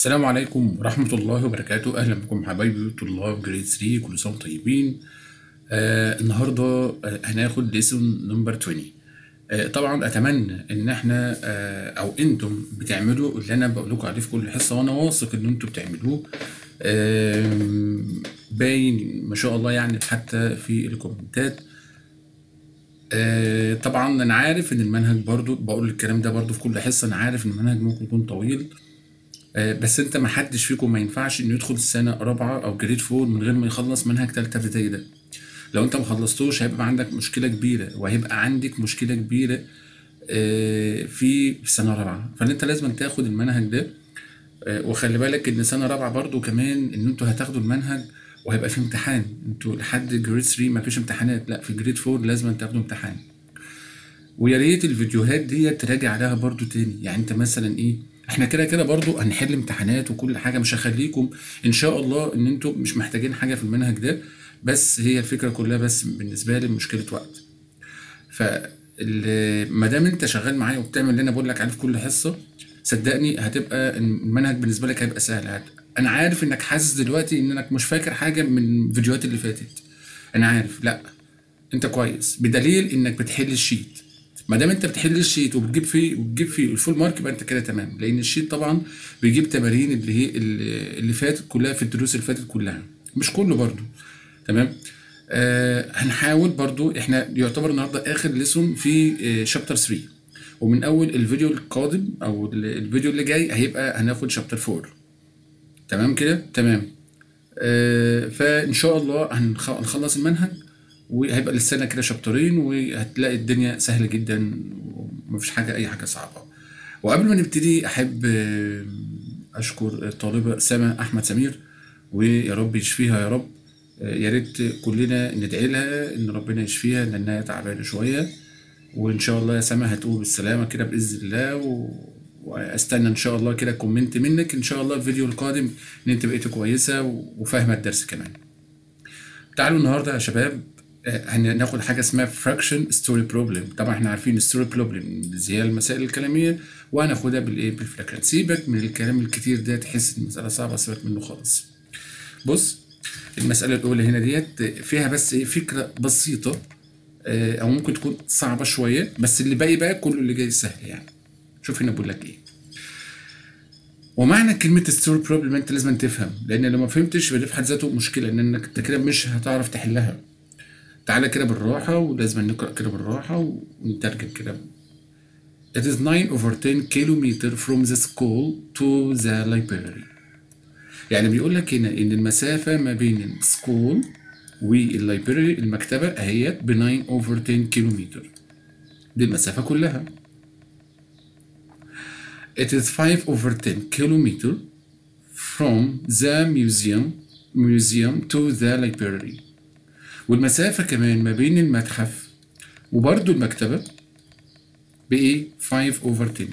السلام عليكم ورحمة الله وبركاته أهلا بكم حبايبي طلاب جريد 3 كل سنة وانتم طيبين آه النهاردة آه هناخد ليسون نمبر 20 آه طبعا أتمنى إن احنا آه أو أنتم بتعملوا اللي أنا بقول لكم عليه في كل حصة وأنا واثق إن أنتم بتعملوه آه باين ما شاء الله يعني حتى في الكومنتات آه طبعا أنا عارف إن المنهج برضو بقول الكلام ده برضو في كل حصة أنا عارف إن المنهج ممكن يكون طويل آه، بس انت ما حدش فيكم ما ينفعش انه يدخل السنه رابعه او جريد فور من غير ما يخلص منهج تالته ابتدائي ده لو انت ما خلصتوش هيبقى عندك مشكله كبيره وهيبقى عندك مشكله كبيره آه، في في سنه رابعه فانت لازم تاخد المنهج ده آه، وخلي بالك ان سنه رابعه برضو كمان ان انتوا هتاخدوا المنهج وهيبقى في امتحان انتوا لحد جريد 3 ما فيش امتحانات لا في جريد 4 لازم تاخدوا امتحان ويا ريت الفيديوهات دي تراجع عليها برضو تاني يعني انت مثلا ايه احنا كده كده برضو هنحل امتحانات وكل حاجه مش هخليكم ان شاء الله ان انتوا مش محتاجين حاجه في المنهج ده بس هي الفكره كلها بس بالنسبه لي مشكله وقت ف ما دام انت شغال معايا وبتعمل اللي انا بقول لك عليه في كل حصه صدقني هتبقى المنهج بالنسبه لك هيبقى سهل هت... انا عارف انك حاسس دلوقتي انك مش فاكر حاجه من الفيديوهات اللي فاتت انا عارف لا انت كويس بدليل انك بتحل الشيت ما دام انت بتحل الشيت وبتجيب فيه وبتجيب فيه الفول مارك يبقى انت كده تمام لان الشيت طبعا بيجيب تمارين اللي هي اللي اللي فاتت كلها في الدروس اللي فاتت كلها مش كله برضو تمام آه هنحاول برضو احنا يعتبر النهارده اخر ليسون في آه شابتر 3 ومن اول الفيديو القادم او ال- الفيديو اللي جاي هيبقى هناخد شابتر 4 تمام كده تمام آه فان شاء الله هنخ- هنخلص المنهج وهيبقى للسنه كده شابترين وهتلاقي الدنيا سهله جدا ومفيش حاجه اي حاجه صعبه وقبل ما نبتدي احب آه، اشكر الطالبه سما احمد سمير ويا رب يشفيها يا رب آه، يا ريت كلنا ندعي لها ان ربنا يشفيها لانها تعبانه شويه وان شاء الله يا سما هتقوم بالسلامه كده باذن الله و... واستنى ان شاء الله كده كومنت منك ان شاء الله الفيديو القادم ان انت بقيتي كويسه و- وفاهمه الدرس كمان تعالوا النهارده يا شباب آه، هناخد حاجه اسمها فراكشن ستوري بروبلم طبعا احنا عارفين ستوري بروبلم اللي هي المسائل الكلاميه وهناخدها بالايه بالفراكشن سيبك من الكلام الكتير ده تحس ان المساله صعبه سيبك منه خالص بص المساله الاولى هنا ديت فيها بس ايه فكره بسيطه آه، او ممكن تكون صعبه شويه بس اللي باقي بقى كله اللي جاي سهل يعني شوف هنا بقول لك ايه ومعنى كلمة ستوري بروبلم انت لازم تفهم لان لو ما فهمتش يبقى ده في حد ذاته مشكلة لانك انت كده مش هتعرف تحلها تعالى كده بالراحة ولازم نقرأ كده بالراحة ونترجم كده It is 9 over 10 kilometer from the school to the library يعني بيقول لك هنا ان المسافة ما بين السكول واللايبراري المكتبة اهيت ب 9 over 10 كيلومتر دي المسافة كلها It is 5 over 10 kilometer from the museum museum to the library والمسافة كمان ما بين المتحف وبرضو المكتبة بإيه 5 over 10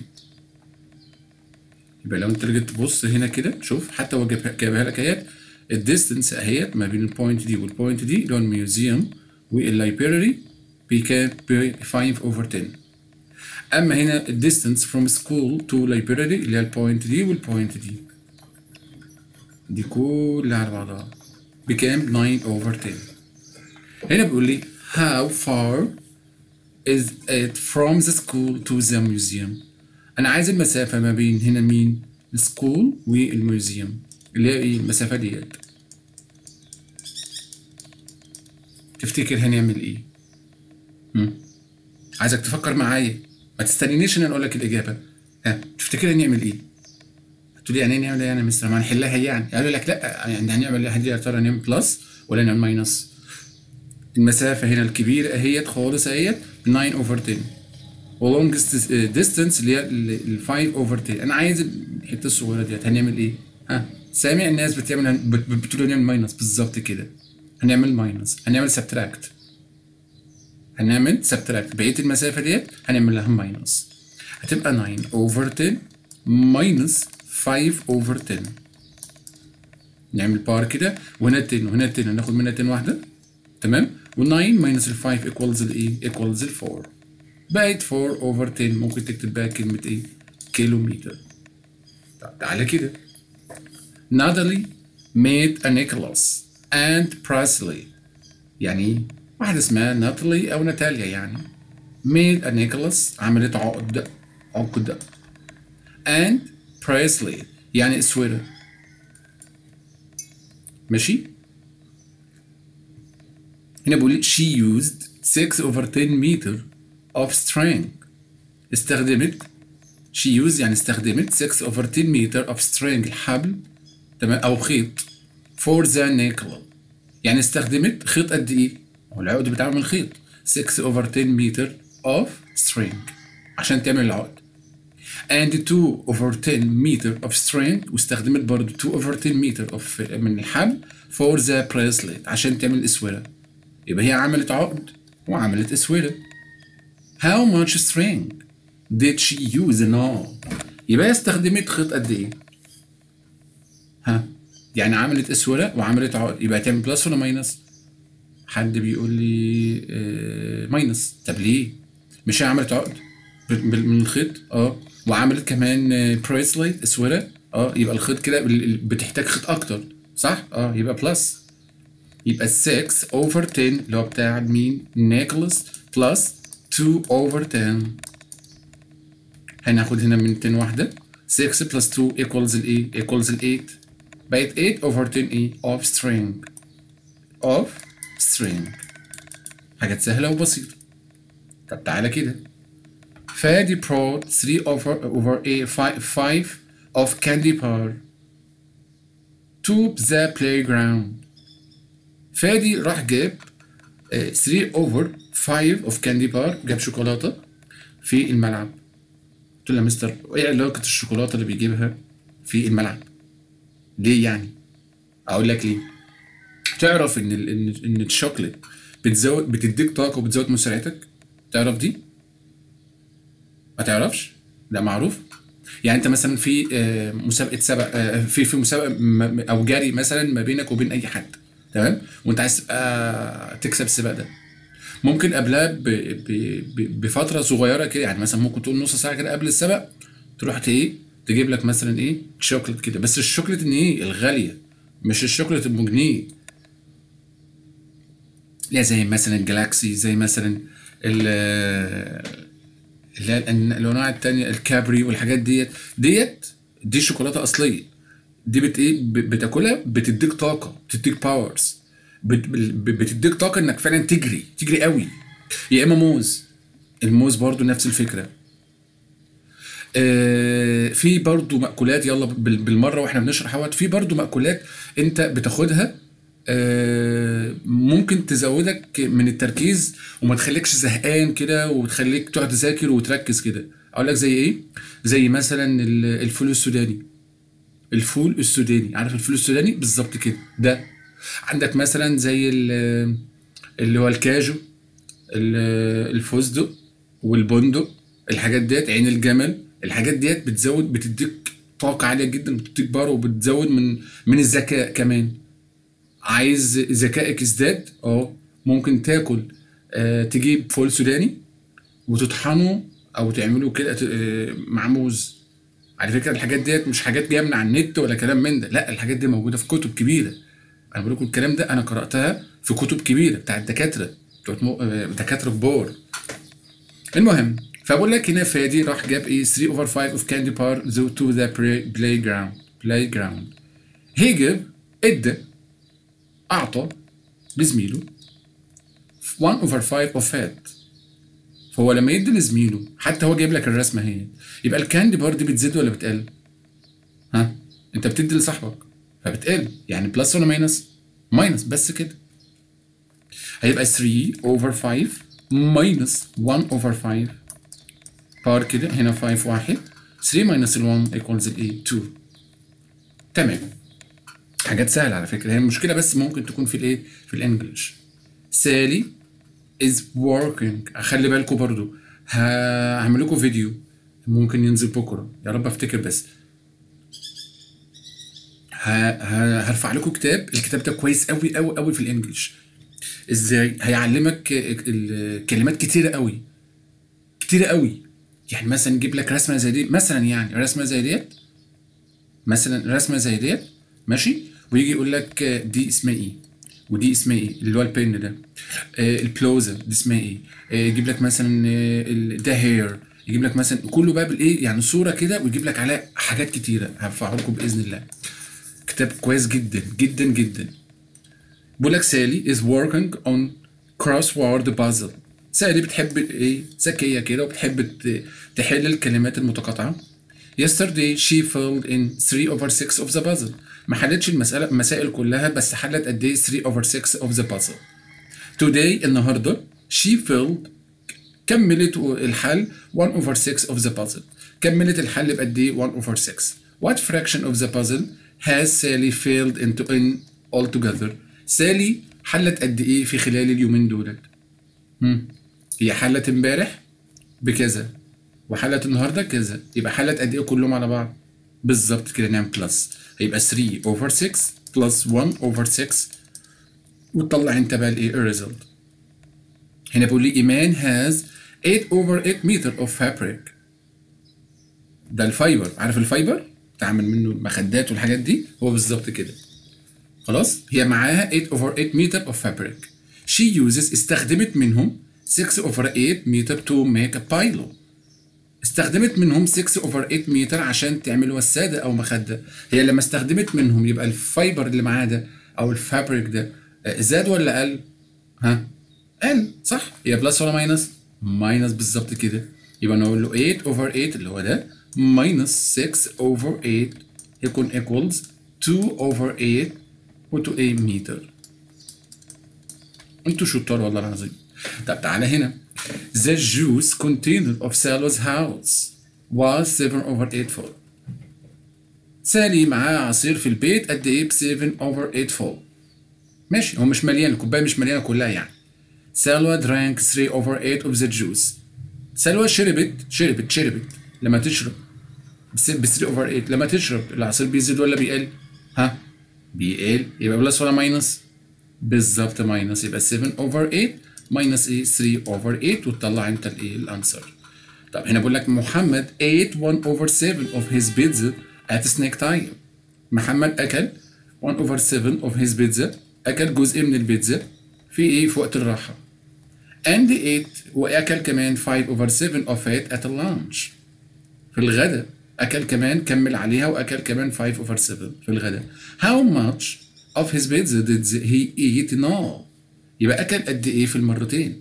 يبقى لو انت جيت تبص هنا كده شوف حتى هو جايبها جايبها لك اهيت الديستنس اهيت ما بين البوينت دي والبوينت دي اللي هو الميوزيوم واللايبراري بكام ب 5 over 10 اما هنا الديستنس فروم سكول تو لايبراري اللي هي البوينت دي والبوينت دي دي كلها على بعضها بكام 9 over 10 هنا بيقول لي how far is it from the school to the museum انا عايز المسافة ما بين هنا مين السكول والميوزيوم اللي هي ايه المسافة ديت تفتكر هنعمل ايه مم. عايزك تفكر معايا ما تستنينيش ان انا اقول لك الاجابه ها تفتكر هنعمل ايه قلت لي يعني إيه نعمل ايه يعني يا مستر ما هنحلها يعني قالوا لك لا يعني هنعمل ايه هدي يا ترى نعمل بلس ولا نعمل ماينس المسافه هنا الكبيره اهيت خالص اهيت 9 اوفر 10 ولونجست ديستانس اللي هي ال 5 اوفر 10 انا عايز الحته الصغيره ديت هنعمل ايه ها سامع الناس بتعمل بت- بتقول نعمل ماينس بالظبط كده هنعمل ماينس هنعمل سبتراكت هنعمل سبتراكت بقيه المسافه ديت هنعمل لها ماينس هتبقى 9 اوفر 10 ماينس 5 اوفر 10 نعمل بار كده وهنا 10 وهنا 10 هناخد منها 10 واحده تمام و9 ماينس ال 5 ايكوالز الايه؟ ايكوالز ال 4 بقت 4 اوفر 10 ممكن تكتب بقى كلمه ايه؟ كيلومتر طب تعالى كده Natalie made a necklace and Presley يعني واحدة اسمها ناتالي أو ناتاليا يعني made a necklace عملت عقد عقد and Presley يعني اسودة ماشي هنا بيقول لي she used 6 over 10 meter of string استخدمت she used يعني استخدمت 6 over 10 meter of string الحبل تمام او خيط for the necklace يعني استخدمت خيط قد ايه؟ هو العقد بيتعمل من خيط 6 over 10 meter of string عشان تعمل العقد and 2 over 10 meter of string واستخدمت برضو 2 over 10 meter of من الحبل for the bracelet عشان تعمل الاسوره يبقى هي عملت عقد وعملت اسوره how much string did she use in all يبقى هي استخدمت خيط قد ايه ها يعني عملت اسوره وعملت عقد يبقى تعمل بلس ولا ماينس حد بيقول لي آه ماينس طب ليه مش هي عملت عقد بال- بال- من الخيط اه وعملت كمان بريسليت اسوره اه يبقى الخيط كده بال- بتحتاج خيط اكتر صح اه يبقى بلس يبقى 6 over 10 اللي هو بتاع مين نيكولاس بلس 2 over 10 هناخد هنا من 10 واحدة 6 plus 2 equals الايه equals ال 8 بقت 8 over 10 ايه of string of string حاجات سهلة وبسيطة طب تعالى كده فادي brought 3 over over a 5 5 of candy bar to the playground فادي راح جاب آه، 3 اوفر 5 اوف كاندي بار جاب شوكولاته في الملعب قلت له يا مستر ايه علاقه الشوكولاته اللي بيجيبها في الملعب ليه يعني اقول لك ليه تعرف ان ال ان ان الشوكليت بتزود بتديك طاقه وبتزود من سرعتك تعرف دي ما تعرفش ده معروف يعني انت مثلا في آه، مسابقه سبق آه، في في مسابقه م- م- او جري مثلا ما بينك وبين اي حد تمام وانت عايز تبقى تكسب السباق ده ممكن قبلها ب... ب... ب... بفتره صغيره كده يعني مثلا ممكن تقول نص ساعه كده قبل السبق تروح ت- ايه تجيب لك مثلا ايه شوكليت كده بس الشوكليت ان ايه الغاليه مش الشوكليت ام جنيه لا زي مثلا جالاكسي زي مثلا ال اللي هي الأن- الانواع التانية الكابري والحاجات ديت ديت دي شوكولاته اصليه دي بت ايه ب- بتاكلها بتديك طاقه بتديك باورز بتديك طاقه انك فعلا تجري تجري قوي يا اما موز الموز برضو نفس الفكره آه، في برضو مأكولات يلا بال- بالمرة واحنا بنشرح اهوت في برضو مأكولات انت بتاخدها آه، ممكن تزودك من التركيز وما تخليكش زهقان كده وتخليك تقعد تذاكر وتركز كده اقول لك زي ايه زي مثلا ال- الفول السوداني الفول السوداني عارف الفول السوداني بالظبط كده ده عندك مثلا زي ال- اللي هو الكاجو ال- الفستق والبندق الحاجات ديت عين الجمل الحاجات ديت بتزود بتديك طاقة عالية جدا بتديك باور وبتزود من من الذكاء كمان عايز ذكائك يزداد اه ممكن تاكل آه تجيب فول سوداني وتطحنه او تعمله كده ت- آه، مع موز على فكره الحاجات ديت مش حاجات جايه من على النت ولا كلام من ده لا الحاجات دي موجوده في كتب كبيره انا بقول لكم الكلام ده انا قراتها في كتب كبيره بتاعت دكاتره بتوع مو- آه، دكاتره كبار المهم فبقول لك هنا فادي راح جاب ايه 3 اوفر 5 اوف كاندي بار تو ذا بلاي جراوند بلاي جراوند هيجر ادى اعطى لزميله 1 اوفر 5 اوف فات فهو لما يدي لزميله حتى هو جايب لك الرسمه اهي يبقى الكاندي بار دي بتزيد ولا بتقل؟ ها؟ انت بتدي لصاحبك فبتقل يعني بلس ولا ماينس؟ ماينس بس كده هيبقى 3 اوفر 5 ماينس 1 اوفر 5 بار كده هنا 5 واحد 3 ماينس ال 1 ايكوالز الايه 2 تمام حاجات سهله على فكره هي المشكله بس ممكن تكون في الايه في الانجليش سالي is working خلي بالكم برضو ه- هعمل لكم فيديو ممكن ينزل بكره يا رب افتكر بس ه- ه- هرفع لكم كتاب الكتاب ده كويس قوي قوي قوي في الانجليش ازاي هيعلمك ال- كلمات كتيره قوي كتيره قوي يعني مثلا يجيب لك رسمه زي دي مثلا يعني رسمه زي ديت مثلا رسمه زي ديت ماشي ويجي يقول لك آه، دي اسمها ايه ودي اسمها ايه اللي هو البن ده آه البلوزه دي اسمها ايه آه يجيب لك مثلا آه ال- ده هير يجيب لك مثلا كله بقى بالايه يعني صوره كده ويجيب لك عليها حاجات كتيره هرفعه لكم باذن الله كتاب كويس جدا جدا جدا بيقول لك سالي is working on crossword puzzle سالي بتحب ايه ذكيه كده وبتحب ت- تحل الكلمات المتقاطعه yesterday she filled in 3 over 6 of the puzzle ما حلتش المسألة المسائل كلها بس حلت قد ايه 3 over 6 of the puzzle today النهارده she filled كملت الحل 1 over 6 of the puzzle كملت الحل بقد ايه 1 over 6 what fraction of the puzzle has Sally failed into in altogether سالي حلت قد ايه في خلال اليومين دولت هم. هي حلت امبارح بكذا وحلت النهارده كذا يبقى حلت قد ايه كلهم على بعض بالظبط كده نعمل بلس هيبقى 3 over 6 بلس 1 over 6 وتطلع انت بقى الايه الريزلت هنا بيقول لي ايمان هاز 8 over 8 meter of fabric ده الفايبر عارف الفايبر تعمل منه المخدات والحاجات دي هو بالظبط كده خلاص هي معاها 8 over 8 meter of fabric she uses استخدمت منهم 6 over 8 meter to make a pillow استخدمت منهم 6 over 8 متر عشان تعمل وسادة أو مخدة هي لما استخدمت منهم يبقى الفايبر اللي معاه ده أو الفابريك ده آه، زاد ولا قل؟ ها؟ قل صح؟ هي بلس ولا ماينس؟ ماينس بالظبط كده يبقى نقول له 8 over 8 اللي هو ده ماينس 6 over 8 يكون equals 2 over 8 و 2 متر انتوا شطار والله العظيم طب تعالى هنا The juice container of Sally's house was 7 over 8 full. سالي معاه عصير في البيت قد ايه ب 7 over 8 full. ماشي هو مش مليان الكوبايه مش مليانه كلها يعني. سالوى drank 3 over 8 of the juice. سالوى شربت شربت شربت لما تشرب ب 3 over 8 لما تشرب العصير بيزيد ولا بيقل؟ ها؟ بيقل يبقى بلس ولا ماينس؟ بالظبط ماينس يبقى 7 over 8 ماينس ايه 3 over 8 وتطلع انت الايه الانسر طب هنا بقول لك محمد ate 1 over 7 of his pizza at snack time محمد اكل 1 over 7 of his pizza اكل جزء من البيتزا في ايه في وقت الراحه and ate واكل كمان 5 over 7 of it at lunch في الغداء اكل كمان كمل عليها واكل كمان 5 over 7 في الغداء how much of his pizza did he eat in all يبقى اكل قد ايه في المرتين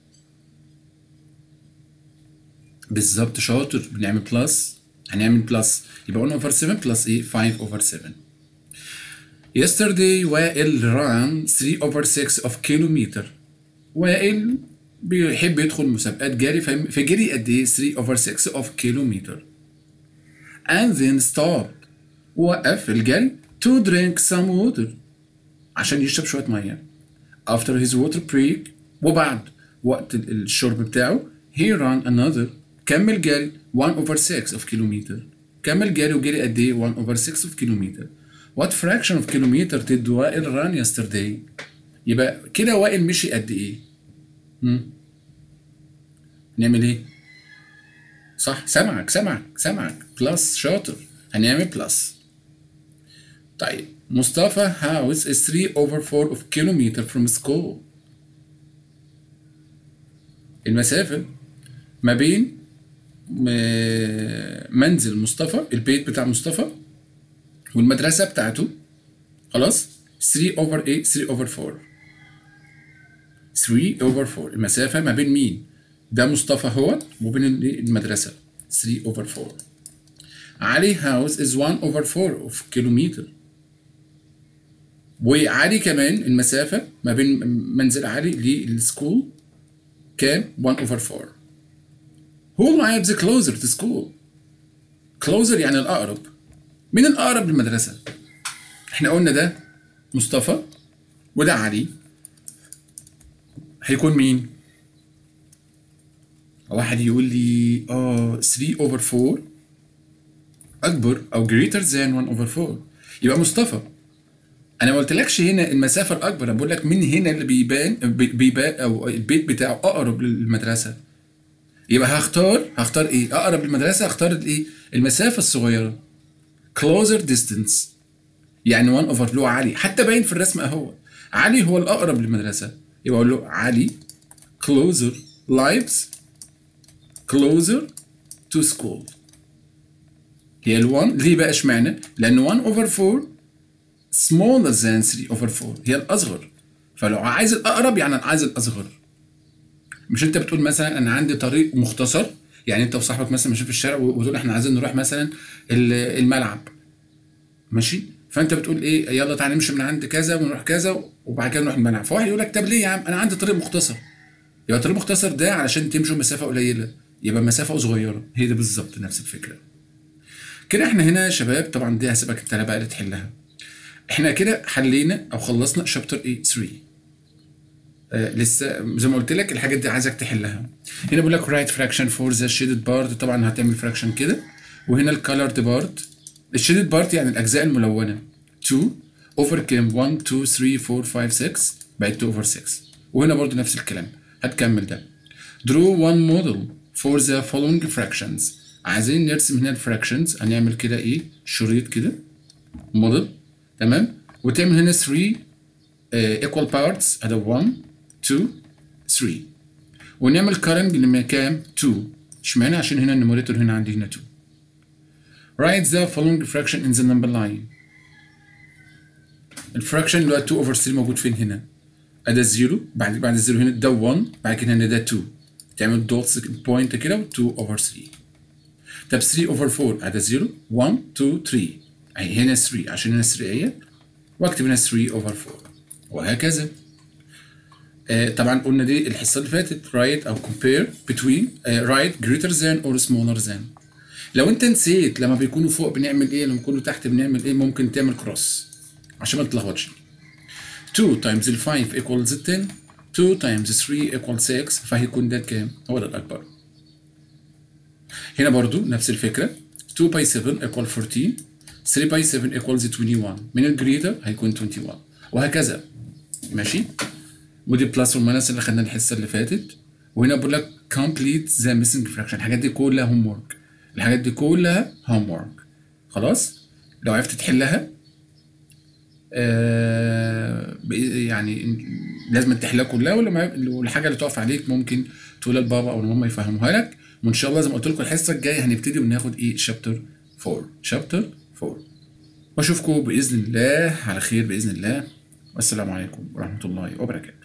بالظبط شاطر بنعمل بلس هنعمل بلس يبقى 1 over 7 بلس ايه 5 over 7 yesterday وائل ran 3 over 6 of kilometer وائل بيحب يدخل مسابقات جري فم- فجري قد ايه 3 over 6 of kilometer and then stopped وقف الجري to drink some water عشان يشرب شوية مية after his water break وبعد وقت ال- الشرب بتاعه he ran another كمل جري 1 over 6 of kilometer كمل جري وجري قد ايه 1 over 6 of kilometer what fraction of kilometer did وائل run yesterday يبقى كده وائل مشي قد ايه هم؟ نعمل ايه صح سامعك سامعك سامعك بلس شاطر هنعمل بلس طيب مصطفى house is 3 over 4 of kilometer from school المسافة ما بين م- منزل مصطفى البيت بتاع مصطفى والمدرسة بتاعته خلاص 3 over 8 3 over 4 3 over 4 المسافة ما بين مين ده مصطفى هو وبين ال- المدرسة 3 over 4 علي house is 1 over 4 of kilometer وعلي كمان المسافة ما بين منزل علي للسكول كام 1 over 4 Who lives closer to school closer يعني الأقرب مين الأقرب للمدرسة احنا قلنا ده مصطفى وده علي هيكون مين واحد يقول لي اه 3 over 4 اكبر او greater than 1 over 4 يبقى مصطفى انا ما قلتلكش هنا المسافه الاكبر انا بقول لك من هنا اللي بيبان بي- بيبان او البيت بتاعه اقرب للمدرسه يبقى هختار هختار ايه اقرب للمدرسه هختار الايه المسافه الصغيره closer distance يعني 1 اوفر اللي هو علي حتى باين في الرسم اهو علي هو الاقرب للمدرسه يبقى اقول له علي closer lives closer to school هي ال1 ليه بقى اشمعنى؟ لان 1 اوفر 4 smaller than 3 اوفر 4 هي الاصغر فلو عايز الاقرب يعني انا عايز الاصغر مش انت بتقول مثلا انا عندي طريق مختصر يعني انت وصاحبك مثلا ماشيين في الشارع وتقول احنا عايزين نروح مثلا ال- الملعب ماشي فانت بتقول ايه يلا تعالى نمشي من عند كذا ونروح كذا وبعد كده نروح الملعب فواحد يقول لك طب ليه يا عم انا عندي طريق مختصر يبقى طريق مختصر ده علشان تمشوا مسافه قليله يبقى مسافه صغيره هي دي بالظبط نفس الفكره كده احنا هنا يا شباب طبعا دي هسيبك انت بقى اللي تحلها احنا كده حلينا او خلصنا شابتر ايه 3 آه لسه زي ما قلت لك الحاجات دي عايزك تحلها هنا بيقول لك رايت فراكشن فور ذا شيدد بارت طبعا هتعمل فراكشن كده وهنا الكالرد بارت الشيدد بارت يعني الاجزاء الملونه 2 اوفر كام 1 2 3 4 5 6 بقت 2 اوفر 6 وهنا برضو نفس الكلام هتكمل ده draw one model for the following fractions عايزين نرسم هنا الفراكشنز هنعمل كده ايه شريط كده موديل تمام وتعمل هنا 3 ايكوال بارتس هذا 1 2 3 ونعمل كارنج لما كام 2 اشمعنى عشان هنا النيميريتور هنا عندي هنا 2 write the following fraction in the number line الفراكشن اللي هو 2 over 3 موجود فين هنا ادي الزيرو بعد بعد الزيرو هنا ده 1 بعد كده هنا ده 2 تعمل دوتس بوينت كده 2 over 3 طب 3 over 4 ادي 0 1 2 3 اهي هنا 3 عشان هنا 3 اهي واكتب هنا 3 over 4 وهكذا آه طبعا قلنا دي الحصه اللي فاتت write او compare between آه write greater than or smaller than لو انت نسيت لما بيكونوا فوق بنعمل ايه لما يكونوا تحت بنعمل ايه ممكن تعمل كروس عشان ما تتلخبطش 2 times ال 5 equals 10 2 times 3 equals 6 فهيكون ده كام؟ هو ده الأكبر. هنا برضو نفس الفكرة 2 by 7 equal 14 3 by 7 equals 21 من الجريتر هيكون 21 وهكذا ماشي؟ ودي بلس والماينس اللي خدناها الحصة اللي فاتت وهنا بقول لك complete the missing fraction الحاجات دي كلها هوم ورك الحاجات دي كلها هوم ورك خلاص؟ لو عرفت تحلها آه يعني لازم تحلها كلها ولا والحاجه اللي تقف عليك ممكن تقول للبابا او لماما يفهموها لك وان شاء الله زي ما قلت لكم الحصه الجايه هنبتدي وناخد ايه شابتر 4 شابتر 4 واشوفكم باذن الله على خير باذن الله والسلام عليكم ورحمه الله وبركاته